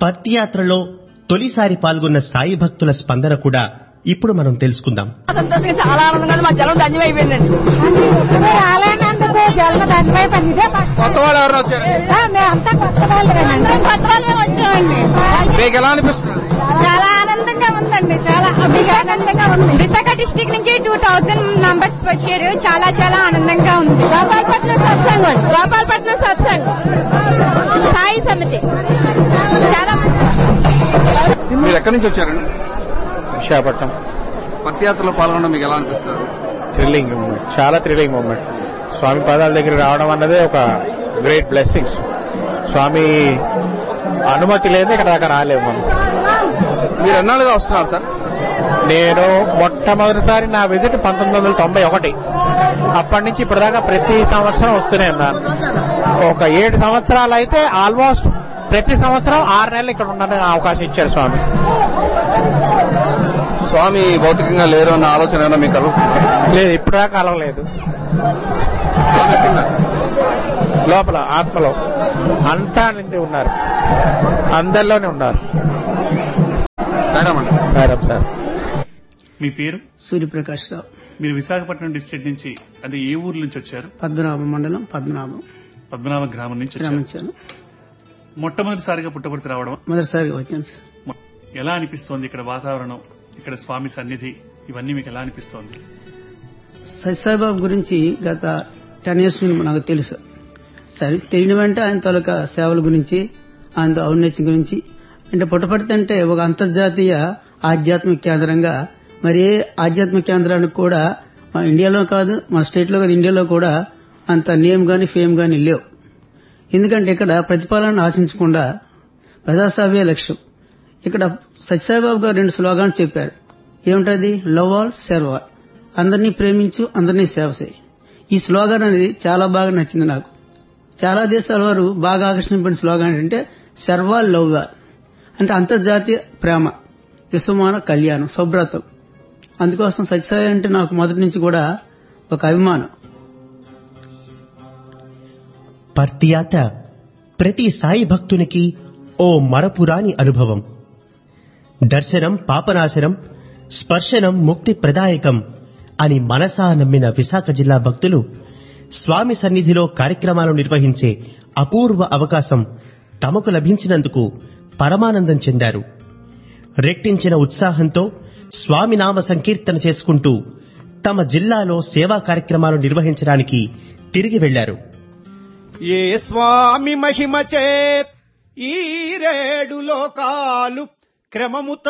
పత్తియాత్రలో తొలిసారి పాల్గొన్న సాయి భక్తుల స్పందన కూడా ఇప్పుడు మనం తెలుసుకుందాం సంతోషంగా చాలా ఆనందంగా ఉంది. మా జనం ధన్యమైపోయిందండి రాలేనందుకు జన్మ ధన్యమైపోయింది ఇదే ఫస్ట్ కొత్త వాళ్ళు ఎవరు వచ్చారు ఆ, మేమంతా కొత్త వాళ్ళమేనండి కొత్త వాళ్ళమే వచ్చామండి మీకు ఎలా అనిపిస్తుంది చాలా ఆనందంగా ఉందండి చాలా ఆనందంగా ఉంది విశాఖ డిస్టిక్ నుంచి టూ థౌజండ్ మెంబర్స్ వచ్చారు చాలా చాలా ఆనందంగా ఉంది గోపాలపట్నం సత్సంగం గోపాలపట్నం సత్సంగం సాయి సమితి చాలా మీరు ఎక్కడి నుంచి వచ్చారండి విశాఖపట్నం పత్యాత్రలో పాల్గొనడం మీకు ఎలా అనిపిస్తారు థ్రిల్లింగ్ మూమెంట్ చాలా థ్రిల్లింగ్ మూమెంట్ స్వామి పాదాల దగ్గర రావడం అన్నదే ఒక గ్రేట్ బ్లెస్సింగ్స్ స్వామి అనుమతి లేదు ఇక్కడ దాకా రాలేము మనం మీరు ఎన్నాళ్ళుగా వస్తున్నారు సార్ నేను మొట్టమొదటిసారి నా విజిట్ పంతొమ్మిది వందల తొంభై ఒకటి అప్పటి నుంచి ఇప్పటిదాకా ప్రతి సంవత్సరం వస్తూనే ఉన్నాను ఒక ఏడు సంవత్సరాలు అయితే ఆల్మోస్ట్ ప్రతి సంవత్సరం ఆరు నెలలు ఇక్కడ ఉండడానికి అవకాశం ఇచ్చారు స్వామి స్వామి భౌతికంగా లేరు అన్న ఆలోచన ఏమైనా మీకు కలుగుతుందా? లేదు ఇప్పటిదాకా కలవలేదు లోపల ఆత్మలో అంతా నిండి ఉన్నారు అందరిలోనే ఉన్నారు సరేమండి మేడం సార్ మీ పేరు సూర్యప్రకాష్ రావు మీరు విశాఖపట్నం డిస్ట్రిక్ట్ నుంచి అంటే ఏ ఊరు నుంచి వచ్చారు పద్మనాభం మండలం పద్మనాభం పద్మనాభ గ్రామం నుంచి వచ్చారు గ్రామించాను మొట్టమొదటిసారిగా పుట్టపర్తి రావడం మొదటిసారిగా వచ్చాను సార్ మొ- ఎలా అనిపిస్తోంది ఇక్కడ వాతావరణం ఇక్కడ స్వామి సన్నిధి ఇవన్నీ మీకు ఎలా అనిపిస్తోంది సత్యసాయిబాబు గురించి గత టెన్ ఇయర్స్ నుండి నాకు తెలుసు సరే తెలియని వెంట ఆయన తాలూకా సేవల గురించి ఆయన ఔన్నత్యం గురించి అంటే పుట్టపర్తి అంటే ఒక అంతర్జాతీయ ఆధ్యాత్మిక కేంద్రంగా మరి ఏ ఆధ్యాత్మిక కేంద్రానికి కూడా మా ఇండియాలో కాదు మా స్టేట్లో కాదు ఇండియాలో కూడా అంత నేమ్ గాని ఫేమ్ గాని లేవు ఎందుకంటే ఇక్కడ ప్రతిఫలాన్ని ఆశించకుండా ప్రజాసేవే లక్ష్యం ఇక్కడ సత్యసాయిబాబు గారు రెండు స్లోగాన్స్ చెప్పారు ఏమిటది లవ్ ఆల్ సర్వ్ ఆల్ అందరినీ ప్రేమించు అందరినీ సేవ చేయి ఈ స్లోగన్ అనేది చాలా బాగా నచ్చింది నాకు చాలా దేశాల వారు బాగా ఆకర్షింపడిన స్లోగన్ ఏంటంటే సర్వాల్ లవ్ ఆల్ అంటే అంతర్జాతీయ ప్రేమ విశ్వమాన కళ్యాణం శుభ్రతం అందుకోసం సత్యసాయి అంటే నాకు మొదటి నుంచి కూడా ఒక అభిమానం పర్తియాత్ర ప్రతి సాయి భక్తునికి ఓ మరపురాని అనుభవం దర్శనం పాపనాశనం స్పర్శనం ముక్తి ప్రదాయకం అని మనసా నమ్మిన విశాఖ జిల్లా భక్తులు స్వామి సన్నిధిలో కార్యక్రమాలు నిర్వహించే అపూర్వ అవకాశం తమకు లభించినందుకు పరమానందం చెందారు రెట్టించిన ఉత్సాహంతో స్వామి నామ సంకీర్తన చేసుకుంటూ తమ జిల్లాలో సేవా కార్యక్రమాలు నిర్వహించడానికి తిరిగి వెళ్లారు ఏ స్వామి మహిమచే ఈ రేడు లోకాలు క్రమముత